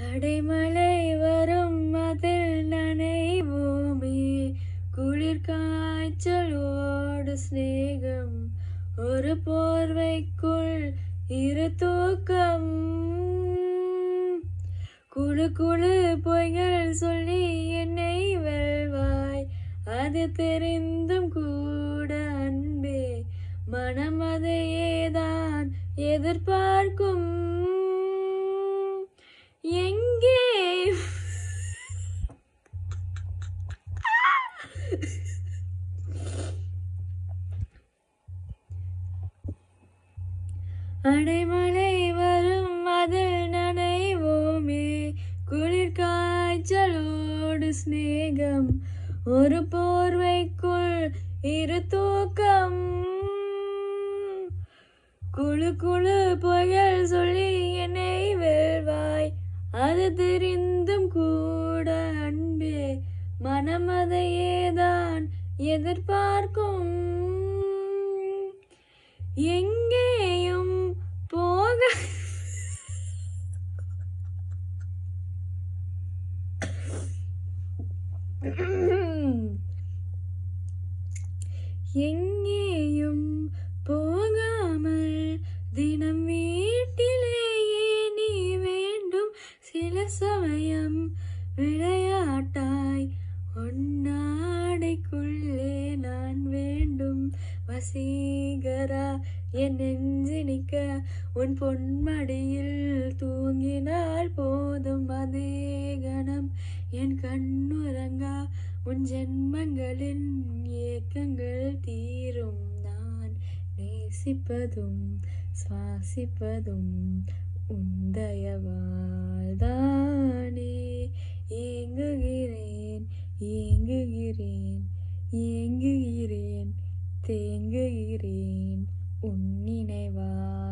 அடைமழை வரும் அதில் நனைவோமே குளிர் காய்ச்சலோடு சிநேகம் ஒரு போர்வைக்குள் இரு தூக்கம் குழு குழு பொய்கள் சொல்லி என்னை வெல்வாய் அது தெரிந்தும் கூட அன்பே மனம் அதையேதான் எதிர்பார்க்கும் எங்கே அடைமழை வரும் அதில் நனைவோமே குளிர் காய்ச்சலோடு சிநேகம் ஒரு போர்வைக்குள் இரு தூக்கம் குழு குழு புயல் சொல்லி என்னை வெல்வாய் அது தெரிந்தும் கூட அன்பே மனம் அதையேதான் எதிர்பார்க்கும் எங்கேயும் போக எங்கேயும் போகாமல் தினம் வீட்டிலேயே நீ வேண்டும் சில சமயம் விளையாட்டாய் ஒன்னாடைக்குள்ளே நான் வேண்டும் வசீகரா என் நெஞ்சினிக்க உன் பொன்மடியில் தூங்கினால் போதும் அதே கணம் என் கண்ணுறங்கா உன் ஜென்மங்களின் ஏக்கங்கள் தீரும் நான் நேசிப்பதும் சுவாசிப்பதும் உந்தயவால்தானே ஏங்குகிறேன் ஏங்குகிறேன் ஏங்குகிறேன் தேங்குகிறேன் உன் நினைவா